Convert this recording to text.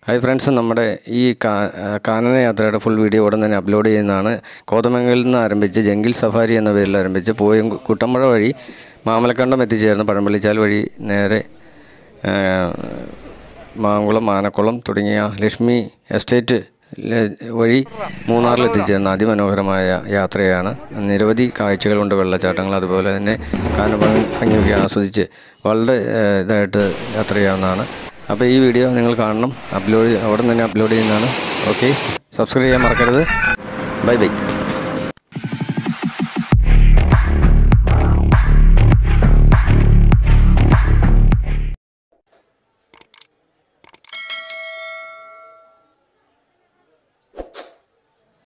hi friends നമ്മുടെ ഈ കാ- ആ, കാനന യാത്രയുടെ ഫുൾ വീഡിയോ ഉടൻ തന്നെ അപ്ലോഡ് ചെയ്യുന്നതാണ് കോതമംഗലിൽ നിന്ന് ആരംഭിച്ച് ജംഗിൾ സഫാരി എന്ന പേരിൽ ആരംഭിച്ച് പോയും കുട്ടമ്പുഴ വഴി മാമലക്കണ്ടം എത്തിച്ചേർന്ന് പഴമ്പള്ളിച്ചാൽ വഴി നേരെ ആ, മാങ്കുളം ആനക്കുളം തുടങ്ങിയ ലക്ഷ്മി എസ്റ്റേറ്റ് ല- വഴി മൂന്നാറിൽ എത്തിച്ചേർന്ന അതിമനോഹരമായ യാത്രയാണ് നിരവധി കാഴ്ചകളുണ്ട് വെള്ളച്ചാട്ടങ്ങൾ അതുപോലെ തന്നെ കാനഭംഗി ഭംഗിയൊക്കെ ആസ്വദിച്ച് വളരെ ആ, ഇതായിട്ട് യാത്ര ചെയ്യാവുന്നതാണ് അപ്പോൾ ഈ വീഡിയോ നിങ്ങൾ കാണണം അപ്ലോഡ് അവിടെ തന്നെ അപ്ലോഡ് ചെയ്യുന്നതാണ് ഓക്കെ സബ്സ്ക്രൈബ് ചെയ്യാൻ മറക്കരുത് ബൈ ബൈ